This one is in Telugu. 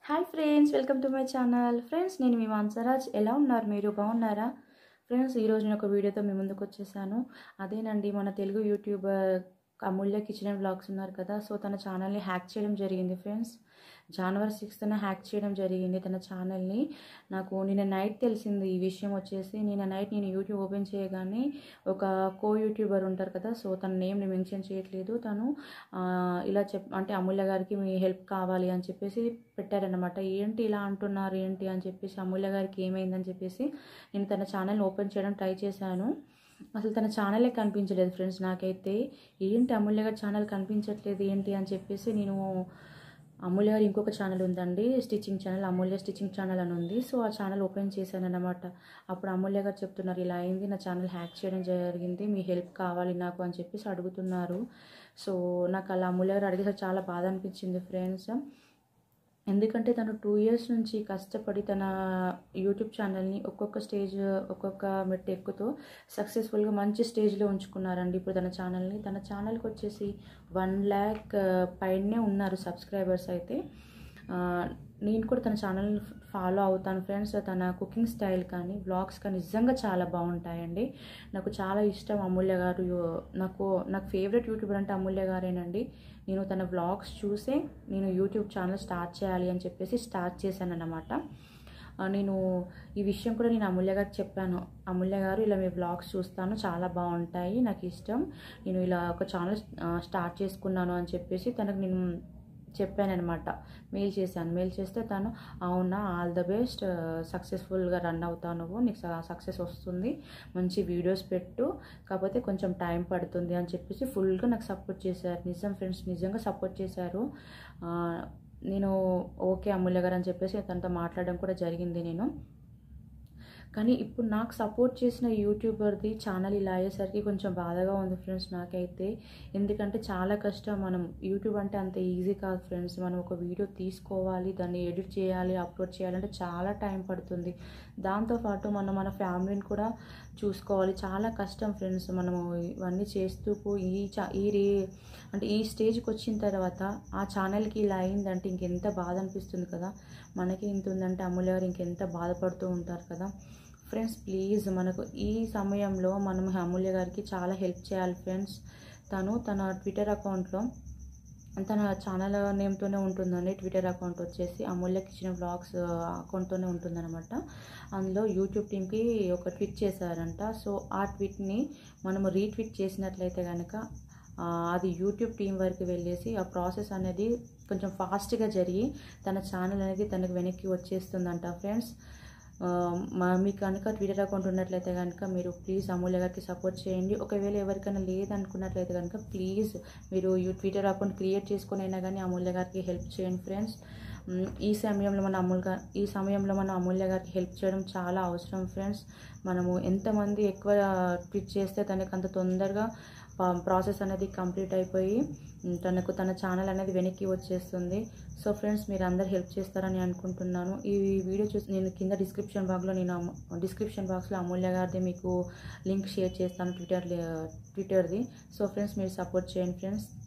hi friends welcome to my channel friends నేను మీ మాన్సరాజ్ ఎలా ఉన్నారు మీరు బాగున్నారా ఫ్రెండ్స్ ఈరోజు నేను ఒక వీడియోతో మీ ముందుకు వచ్చేసాను అదేనండి మన Telugu YouTuber Amulya kitchen and blogs ఉన్నారు కదా సో తన ఛానల్ని హ్యాక్ చేయడం జరిగింది ఫ్రెండ్స్ జనవరి సిక్స్త్న హ్యాక్ చేయడం జరిగింది తన ఛానల్ని నాకు నిన్న నైట్ తెలిసింది ఈ విషయం వచ్చేసి నిన్న నైట్ నేను యూట్యూబ్ ఓపెన్ చేయగానే ఒక కో యూట్యూబర్ ఉంటారు కదా సో తన నేమ్ని మెన్షన్ చేయట్లేదు తను ఆ, ఇలా చెప్ అంటే అమూల్య గారికి మీ హెల్ప్ కావాలి అని చెప్పేసి పెట్టారనమాట ఏంటి ఇలా అంటున్నారు ఏంటి అని చెప్పేసి అమూల్య గారికి ఏమైందని చెప్పేసి నేను తన ఛానల్ని ఓపెన్ చేయడం ట్రై చేశాను అసలు తన ఛానలే కనిపించలేదు ఫ్రెండ్స్ నాకైతే ఏంటి అమూల్య గారి ఛానల్ కనిపించట్లేదు ఏంటి అని చెప్పేసి నేను అమూల్య గారి ఇంకొక ఛానల్ ఉందండి stitching channel Amulya stitching channel అని ఉంది సో ఆ ఛానల్ ఓపెన్ చేశాను అనమాట అప్పుడు అమూల్య గారు చెప్తున్నారు ఇలా అయింది నా ఛానల్ హ్యాక్ చేయడం జరిగింది మీ హెల్ప్ కావాలి నాకు అని చెప్పేసి అడుగుతున్నారు సో నాకు అలా అమూల్య గారు అడిగేసరికి చాలా బాధ అనిపించింది ఫ్రెండ్స్ ఎందుకంటే తను టూ ఇయర్స్ నుంచి కష్టపడి తన యూట్యూబ్ ఛానల్ని ఒక్కొక్క స్టేజ్ ఒక్కొక్క మెట్టు ఎక్కుతూ సక్సెస్ఫుల్గా మంచి స్టేజ్లో ఉంచుకున్నారండి ఇప్పుడు తన ఛానల్ని తన ఛానల్కి వచ్చేసి వన్ ల్యాక్ పైనే ఉన్నారు సబ్స్క్రైబర్స్ అయితే ఆ, నేను కూడా తన ఛానల్ ఫాలో అవుతాను ఫ్రెండ్స్ తన కుకింగ్ స్టైల్ కానీ బ్లాగ్స్ కానీ నిజంగా చాలా బాగుంటాయండి నాకు చాలా ఇష్టం అమూల్య గారు యు- నాకు నాకు ఫేవరెట్ యూట్యూబర్ అంటే అమూల్య గారేనండి నేను తన బ్లాగ్స్ చూసే నేను యూట్యూబ్ ఛానల్ స్టార్ట్ చేయాలి అని చెప్పేసి స్టార్ట్ చేశాను అన్నమాట ఆ, నేను ఈ విషయం కూడా నేను అమూల్య గారికి చెప్పాను అమూల్య గారు ఇలా మీ బ్లాగ్స్ చూస్తాను చాలా బాగుంటాయి నాకు ఇష్టం నేను ఇలా ఒక ఛానల్ స్టార్ట్ చేసుకున్నాను అని చెప్పేసి తనకు నేను చెప్పాను అనమాట మెయిల్ చేశాను మెయిల్ చేస్తే తను అవునా ఆల్ ద బెస్ట్ సక్సెస్ఫుల్గా రన్ అవుతావు నువ్వు నీకు సక్సెస్ వస్తుంది మంచి వీడియోస్ పెట్టు కాకపోతే కొంచెం టైం పడుతుంది అని చెప్పేసి ఫుల్గా నాకు సపోర్ట్ చేశారు నిజం ఫ్రెండ్స్ నిజంగా సపోర్ట్ చేశారు ఆ, నేను ఓకే అమూల్య గారు అని చెప్పేసి తనతో మాట్లాడడం కూడా జరిగింది నేను కానీ ఇప్పుడు నాకు సపోర్ట్ చేసిన యూట్యూబర్ది ఛానల్ ఇలా అయ్యేసరికి కొంచెం బాధగా ఉంది ఫ్రెండ్స్ నాకైతే ఎందుకంటే చాలా కష్టం మనం యూట్యూబ్ అంటే అంత ఈజీ కాదు ఫ్రెండ్స్ మనం ఒక వీడియో తీసుకోవాలి దాన్ని ఎడిట్ చేయాలి అప్లోడ్ చేయాలంటే చాలా టైం పడుతుంది దాంతోపాటు మనం మన ఫ్యామిలీని కూడా చూసుకోవాలి చాలా కష్టం ఫ్రెండ్స్ మనము ఇవన్నీ చేస్తూ పో- ఈ చా ఈ రే అంటే ఈ స్టేజ్కి వచ్చిన తర్వాత ఆ ఛానల్కి ఇలా అయిందంటే ఇంకెంత బాధ అనిపిస్తుంది కదా మనకి ఇంత ఉందంటే అమూల్య గారు ఇంకెంత బాధపడుతూ ఉంటారు కదా ఫ్రెండ్స్ ప్లీజ్ మనకు ఈ సమయంలో మనం అమూల్య గారికి చాలా హెల్ప్ చేయాలి ఫ్రెండ్స్ తను తన ట్విట్టర్ అకౌంట్లో తన ఛానల్ నేమ్తోనే ఉంటుందండి ట్విట్టర్ అకౌంట్ వచ్చేసి అమూల్య కిచెన్ బ్లాగ్స్ అకౌంట్తోనే ఉంటుందన్నమాట అందులో యూట్యూబ్ టీమ్కి ఒక ట్వీట్ చేశారంట సో ఆ ట్వీట్ని మనము రీట్వీట్ చేసినట్లయితే కనుక ఆ, అది యూట్యూబ్ టీం వరకు వెళ్ళేసి ఆ ప్రాసెస్ అనేది కొంచెం ఫాస్ట్గా జరిగి తన ఛానల్ అనేది తనకు వెనక్కి వచ్చేస్తుందంట ఫ్రెండ్స్ ఆ, మా మీకు కనుక ట్విట్టర్ అకౌంట్ ఉన్నట్లయితే కనుక మీరు ప్లీజ్ అమూల్య గారికి సపోర్ట్ చేయండి ఒకవేళ ఎవరికైనా లేదనుకున్నట్లయితే కనుక ప్లీజ్ మీరు ఈ ట్విట్టర్ అకౌంట్ క్రియేట్ చేసుకుని అయినా కానీ అమూల్య గారికి హెల్ప్ చేయండి ఫ్రెండ్స్ మ్, ఈ సమయంలో మన అమూల్య ఈ సమయంలో మన అమూల్య గారికి హెల్ప్ చేయడం చాలా అవసరం ఫ్రెండ్స్ మనము ఎంతమంది ఎక్కువ ట్వీట్ చేస్తే తనకు అంత తొందరగా ప్రాసెస్ అనేది కంప్లీట్ అయిపోయి మ్, తనకు తన ఛానల్ అనేది వెనక్కి వచ్చేస్తుంది సో ఫ్రెండ్స్ మీరు అందరు హెల్ప్ చేస్తారని అనుకుంటున్నాను ఈ వీడియో చూసి నేను కింద డిస్క్రిప్షన్ బాక్స్లో నేను డిస్క్రిప్షన్ బాక్స్లో అమూల్య గారిది మీకు లింక్ షేర్ చేస్తాను ట్విట్టర్ ట్విట్టర్ది సో ఫ్రెండ్స్ మీరు సపోర్ట్ చేయండి ఫ్రెండ్స్